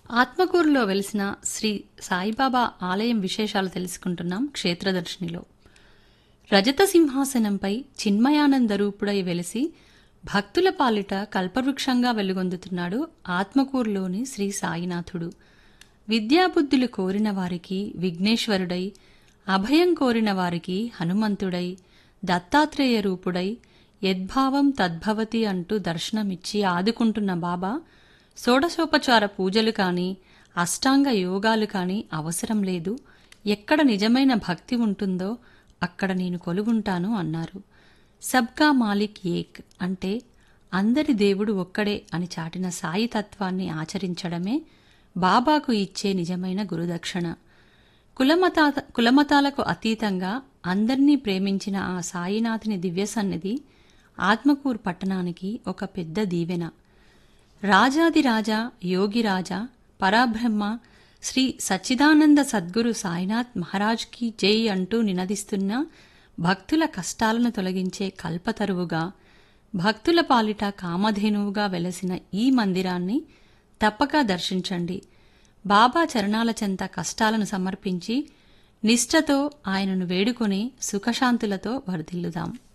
ఆత్మకూరులో వెలిసిన శ్రీ సాయిబాబా ఆలయం విశేషాలు తెలుసుకుంటున్నాం క్షేత్రదర్శినిలో రజత సింహాసనంపై చిన్మయానంద రూపుడై వెలిసి భక్తుల పాలిట కల్పవృక్షంగా వెలుగొందుతున్నాడు ఆత్మకూరులోని శ్రీ సాయినాథుడు విద్యాబుద్ధులు కోరిన వారికి విఘ్నేశ్వరుడై అభయం కోరిన వారికి హనుమంతుడై దత్తాత్రేయ రూపుడై యద్భావం తద్భవతి అంటూ దర్శనమిచ్చి ఆదుకుంటున్న బాబా షోడశోపచార పూజలు కాని అష్టాంగ యోగాలు కాని అవసరం లేదు ఎక్కడ నిజమైన భక్తి ఉంటుందో అక్కడ నేను కొలువుంటాను అన్నారు సబ్కా మాలిక్ ఏక్ అంటే అందరి దేవుడు ఒక్కడే అని చాటిన సాయి తత్వాన్ని ఆచరించడమే బాబాకు ఇచ్చే నిజమైన గురుదక్షిణ కులమతా కులమతాలకు అతీతంగా అందర్నీ ప్రేమించిన ఆ సాయినాథుని దివ్య సన్నిధి ఆత్మకూరు పట్టణానికి ఒక పెద్ద దీవెన రాజాదిరాజా యోగిరాజా పరాబ్రహ్మ శ్రీ సచ్చిదానంద సద్గురు సాయినాథ్ మహారాజ్కి జై అంటూ నినదిస్తున్న భక్తుల కష్టాలను తొలగించే కల్పతరువుగా భక్తుల పాలిట కామధేనువుగా వెలసిన ఈ మందిరాన్ని తప్పక దర్శించండి బాబా చరణాల చెంత కష్టాలను సమర్పించి నిష్ఠతో ఆయనను వేడుకొని సుఖశాంతులతో వర్ధిల్లుదాం